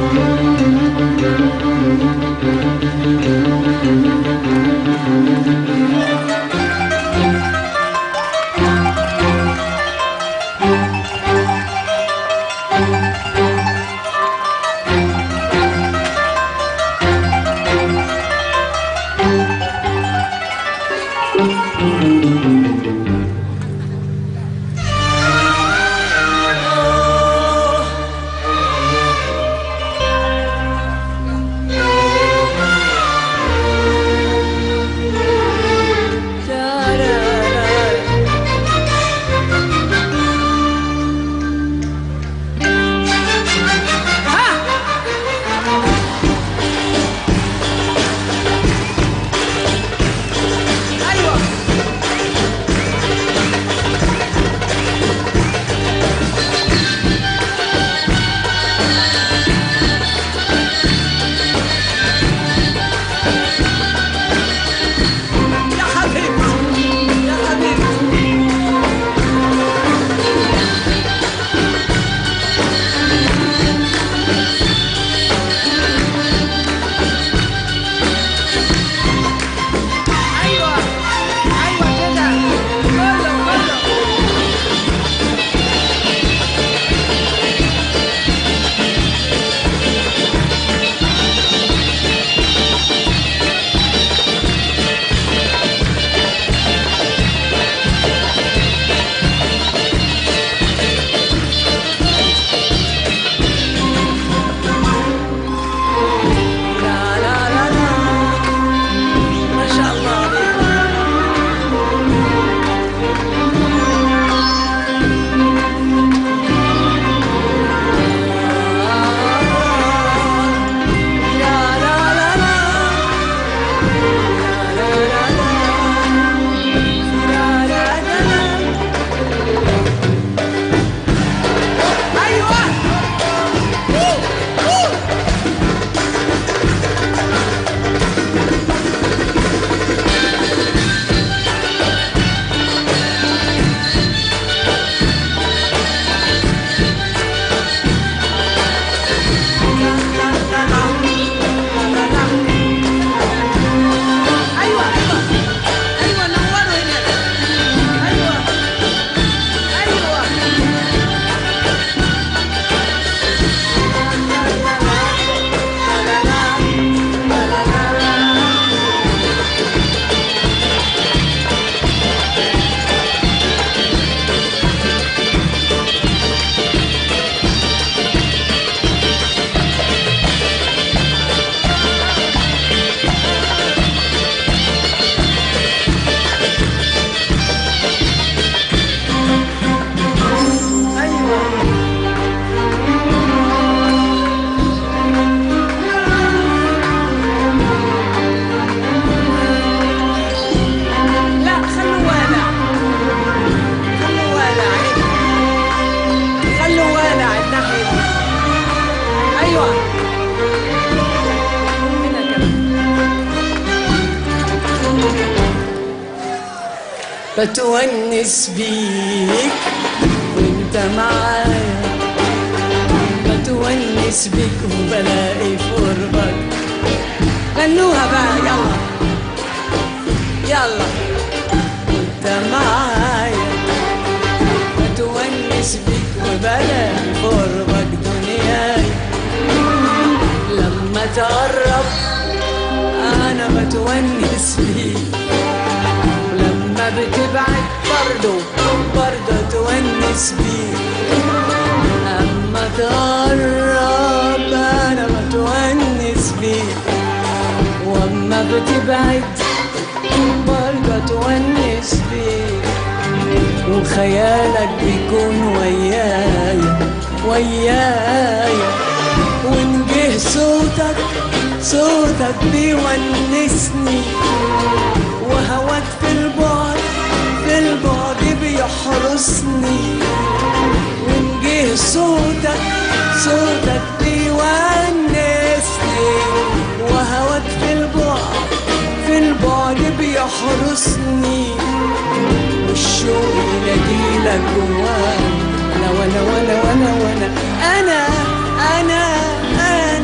يا حبيبتي يا حبيبتي ايوه ايوه كده كله كله لا لا لا لا ما شاء الله عليك لا لا لا لا لا لا لا لا لا ايوه ايوه ايوه ايوه نوروا هنا ايوه ايوه ايوه لا خلوا والع خلوا والع خلوا والع الناحية دي. أيوة هنا كمان. بتونس بيك وانت معايا بتونس بيك وبلاقي قربك غنوها بقى يلا يلا وانت معايا بتونس بيك وبلاقي قربك دنياي لما تقرب انا بتونس بيك ولما بتبعد برضو برضو تونس بيك اما تقرب انا بتونس بيك واما بتبعد برضو تونس بيك وخيالك بيكون ويايا ويايا وإن جه صوتك صوتك بيونسني وهواك في البعد في البعد بيحرسني وإن جه صوتك صوتك بيونسني وهواك في البعد في البعد بيحرسني والشوق يناديلك جواي لا ولا ولا ولا ولا انا انا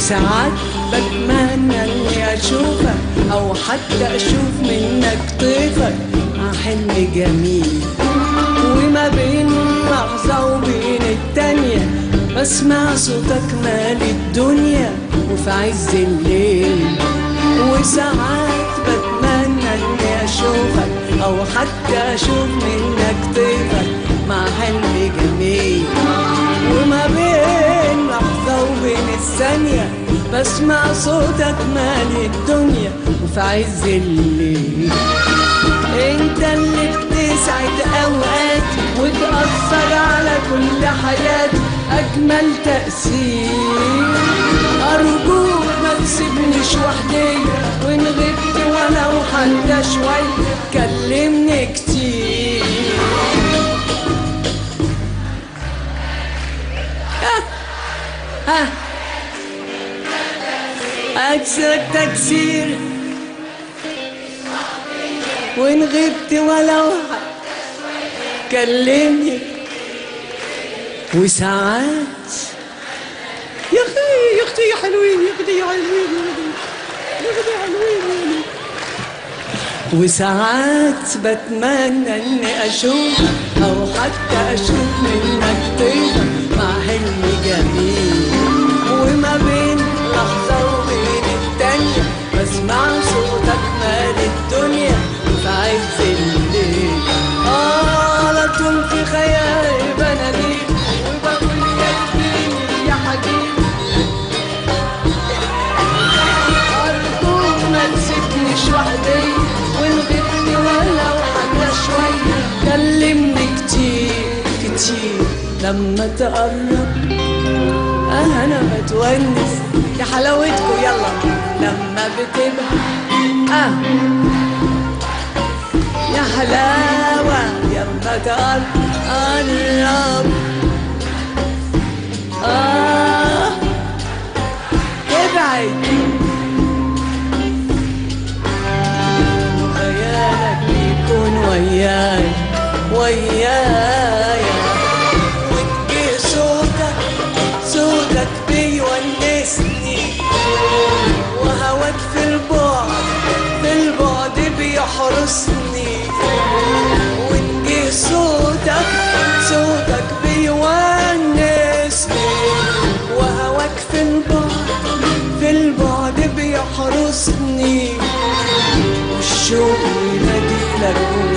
وساعات بتمنى اني اشوفك او حتى اشوف منك طيفك مع حلم جميل وما بين لحظة وبين التانية بسمع صوتك مالي الدنيا وفي عز الليل وساعات بتمنى اني اشوفك او حتى اشوف منك طيفك مع حلم جميل وما بين لحظة وبين الثانية بسمع صوتك مالي الدنيا وفي عز الليل انت اللي بتسعد اوقاتي وتأثر على كل حياتي اجمل تأثير ارجوك ما تسيبنيش وحدي وان غبت ولو حتى شوي كلمني كتير ها أكسرك تكسير وإن غبت ولو كلمني وساعات يا أختي يا أختي يا حلوين يا أختي يا حلوين يا أختي يا حلوين وساعات بتمنى اني اشوف او حتى اشوف منك طيبة مع حلم جميل وما بين لحظة وبين التانية بسمع صوتك مال الدنيا في عز الليل آه على طول في خيالي بناديك وبقول يا كبير يا حبيبي أرجوك ما تسيبنيش وحدي وإن غبت ولو حتى شوية كلمني كتير كتير لما تقرب آه أنا بتونس يا حلاوتكم يلا لما بتبقى آه يا حلاوة لما تقرب قرب آه ابعد خيالك يكون وياي وياي وتجي صوتك صوتك بيونسني وهواك في البعد في البعد بيحرسني ونجي صوتك صوتك بيونسني وهواك في البعد في البعد بيحرسني والشوق يناديلك